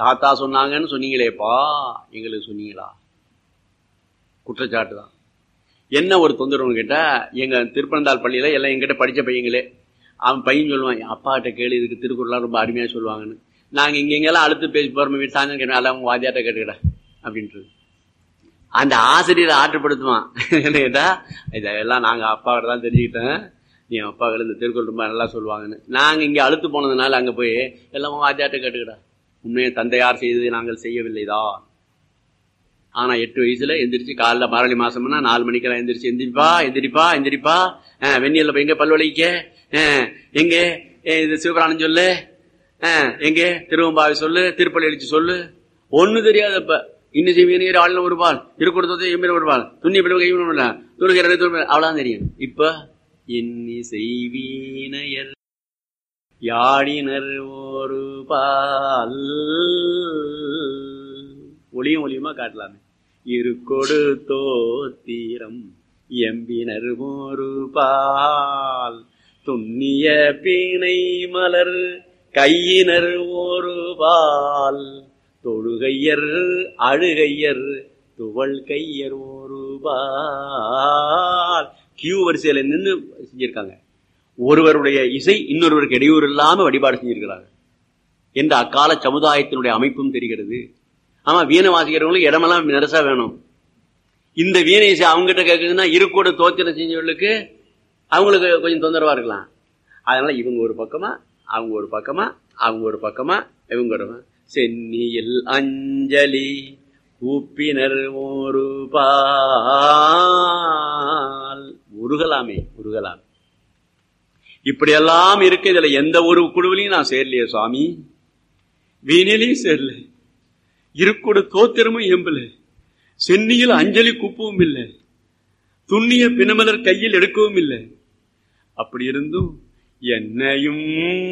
தாத்தா சொன்னாங்கன்னு சொன்னீங்களேப்பா எங்களுக்கு சொன்னீங்களா குற்றச்சாட்டு தான் என்ன ஒரு தொந்தரவுன்னு கேட்டா எங்க திருப்பனந்தாள் பள்ளியில எல்லாம் எங்கிட்ட படிச்ச பையங்களே அவன் பையன் சொல்லுவான் "என் அப்பாட்ட கேளு இதுக்கு திருக்குறள்லாம் ரொம்ப அருமையா சொல்லுவாங்கன்னு நாங்க இங்க எங்கெல்லாம் அடுத்து பேசி போறோம் வீட்டு சாயந்தரம் கேட்டோம் எல்லாம் உங்க வாத்தியாட்ட கேட்டுக்கடா அப்படின்றது அந்த ஆசிரியரை ஆற்றுப்படுத்துவான் என்ன கேட்டா இதெல்லாம் நாங்க அப்பாவிட்ட தான் தெரிஞ்சுக்கிட்டேன் நீ அப்பாக்கள் இந்த திருக்குறள் ரொம்ப நல்லா சொல்லுவாங்கன்னு நாங்க இங்க அழுத்து போனதுனால அங்க போய் எல்லாம் உன் வாத்தியாட்ட கேட்டுக்கடா உண்மையை தந்தையார் செய்ததை நாங்கள் செய்யவில்லைதான் ஆனா எட்டு வயசுல எந்திரிச்சு காலைல மாரளி மாசம்னா நாலு மணிக்கெல்லாம் எந்திரிச்சு எந்திரிப்பா எந்திரிப்பா எந்திரிப்பா அஹ், வெந்நீர்ல போய் எங்க பல் வலிக்க அஹ், எங்க அஹ், இது சிவபிராணம் சொல்லு அஹ், எங்க திருவம்பாவை சொல்லு திருப்பள்ளி எழுச்சி சொல்லு ஒண்ணு தெரியாது அப்ப இன்னும் செய்வீர் ஆளுநர் ஒரு பால் திருக்குறத்தை எம்மிர ஒரு பால் துண்ணி பிடி கைவிட துணுகிற அவ்வளவுதான் தெரியும் இப்ப இன்னி செய்வீனையர் யாழினர் ஒரு பால் ஒளியும் ஒளியுமா காட்டலாமே இருக்கொடு தோத்திரம் எம்பினர் ஒரு பால் துண்ணிய பீனை மலர் கையினர் ஒரு பால் தொழுகையர் அழுகையர் துவள் கையர் ஒரு பால் கியூ வரிசையில நின்று செஞ்சிருக்காங்க ஒருவருடைய இசை இன்னொருவருக்கு இடையூறு இல்லாம வழிபாடு செஞ்சிருக்கிறாங்க என்ற அக்கால சமுதாயத்தினுடைய அமைப்பும் தெரிகிறது ஆமா வீணை வாசிக்கிறவங்களுக்கு இடமெல்லாம் நெரசா வேணும் இந்த வீணை இசை அவங்ககிட்ட கேட்குதுன்னா இருக்கோட தோத்திரம் செஞ்சவர்களுக்கு அவங்களுக்கு கொஞ்சம் தொந்தரவா இருக்கலாம் அதனால இவங்க ஒரு பக்கமா அவங்க ஒரு பக்கமா அவங்க ஒரு பக்கமா இவங்க ஒரு பக்கமா. சென்னியில் அஞ்சலி கூப்பினர் ஒரு பால் உருகலாமே உருகலாமே இப்படியெல்லாம் இருக்கு இதுல எந்த ஒரு குழுவிலையும் நான் சேரலையே சுவாமி வீணிலையும் சேரல இருக்கோட தோத்திரமும் எம்பல சென்னியில் அஞ்சலி குப்பவும் இல்லை துண்ணிய பிணமலர் கையில் எடுக்கவும் இல்லை அப்படி இருந்தும் என்னையும்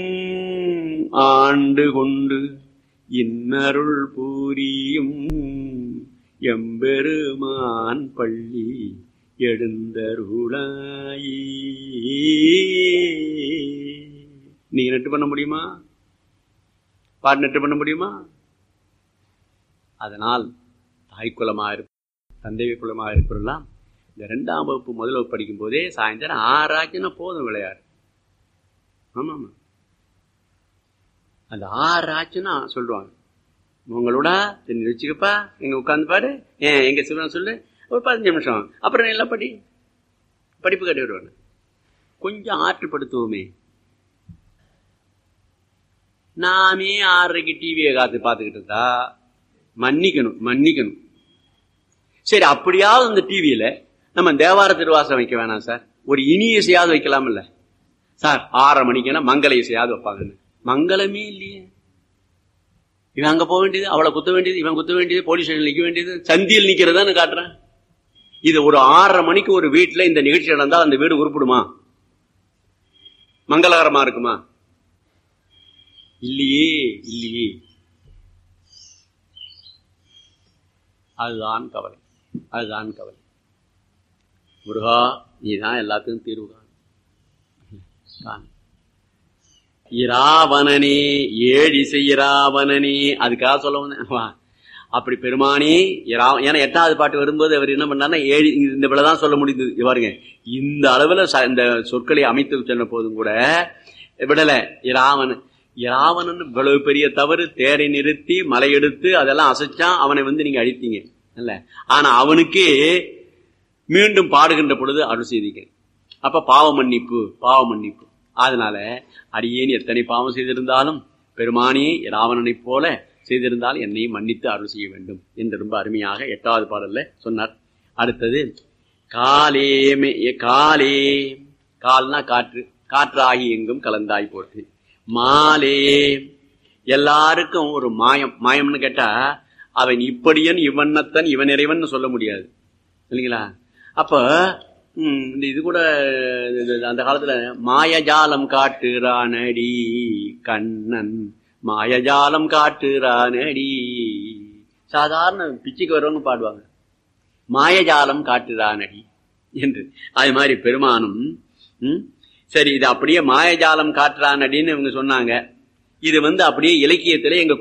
ஆண்டு கொண்டு இன்னருள் பூரியும் எம்பெருமான் பள்ளி எழுந்தருளாயி நீங்க நெட்டு பண்ண முடியுமா பாட்டு நெட்டு பண்ண முடியுமா அதனால் தாய்க்குலமாக இருப்ப தந்தை குலமாக இருப்பதெல்லாம் இந்த ரெண்டாம் வகுப்பு முதல் வகுப்பு படிக்கும் போதே சாயந்தரம் ஆறாச்சுன்னா போதும் விளையாடு ஆமா ஆமா அந்த ஆறாச்சுன்னா சொல்லுவாங்க உங்களோட தெரிஞ்சு வச்சுக்கப்பா எங்க உட்காந்து பாரு ஏன் எங்க சிவன் சொல்லு ஒரு பதினஞ்சு நிமிஷம் அப்புறம் எல்லாம் படி படிப்பு கட்டி விடுவாங்க கொஞ்சம் ஆற்றுப்படுத்துவோமே நாமே ஆறரைக்கு டிவியை காத்து பார்த்துக்கிட்டு இருந்தா மன்னிக்கணும் மன்னிக்கணும் சரி அப்படியாவது அந்த டிவியில நம்ம தேவார திருவாசம் வைக்க வேணாம் சார் ஒரு இனி இசையாவது வைக்கலாம்ல சார் ஆறரை மணிக்குன்னா மங்கள இசையாவது வைப்பாங்கன்னு மங்களமே இல்லையே இவன் அங்க போக வேண்டியது அவளை குத்த வேண்டியது இவன் குத்த வேண்டியது போலீஸ் ஸ்டேஷன் நிக்க வேண்டியது சந்தியில் நிக்கிறதான்னு காட்டுறேன் இது ஒரு ஆறரை மணிக்கு ஒரு வீட்டுல இந்த நிகழ்ச்சி நடந்தா அந்த வீடு உருப்பிடுமா மங்களகரமா இருக்குமா இல்லையே இல்லையே அதுதான் கவலை அதுதான் கவலை முருகா நீதான் எல்லாத்துக்கும் தீர்வு காண். காண் இராவணனே ஏழிசை இராவணனே அதுக்காக சொல்ல வந்தேன் வா. அப்படி பெருமானே இரா- ஏன்னா எட்டாவது பாட்டு வரும்போது அவர் என்ன பண்ணாருன்னா ஏழு இந்த விடதான் சொல்ல முடியுது இங்க பாருங்க இந்த அளவுல ச- இந்த சொற்களை அமைத்து சொன்ன போதும் கூட விடல இராவணன் இராவணன் இவ்வளவு பெரிய தவறு தேரை நிறுத்தி மலை எடுத்து அதெல்லாம் அசைச்சான் அவனை வந்து நீங்க அழித்தீங்க இல்ல ஆனா அவனுக்கே மீண்டும் பாடுகின்ற பொழுது அருள் செய்தீங்க அப்ப பாவ மன்னிப்பு பாவ மன்னிப்பு அதனால அடியேன் எத்தனை பாவம் செய்திருந்தாலும் பெருமானே ராவணனைப் போல செய்திருந்தால் என்னையும் மன்னித்து அருள் செய்ய வேண்டும் என்று ரொம்ப அருமையாக எட்டாவது பாடல்ல சொன்னார் அடுத்தது காலே மே- காலே கால்னா காற்று காற்றாகி எங்கும் கலந்தாய் போட்டு மாலே எல்லாருக்கும் ஒரு மாயம் மாயம்னு கேட்டா அவன் இப்படியன் இவன்னத்தன் இவன் இறைவன் சொல்ல முடியாது இல்லைங்களா அப்ப ம், இந்த இது கூட இது- இது அந்த காலத்துல மாயஜாலம் காட்டுறானடி கண்ணன் மாயஜாலம் காட்டுறானடி சாதாரண பிச்சைக்கு வரவங்க பாடுவாங்க மாயஜாலம் காட்டுறானடி என்று அது மாதிரி பெருமானும் ம், சரி இது அப்படியே மாயஜாலம் காட்டுறானடின்னு இவங்க சொன்னாங்க இது வந்து அப்படியே இலக்கியத்திலே எங்க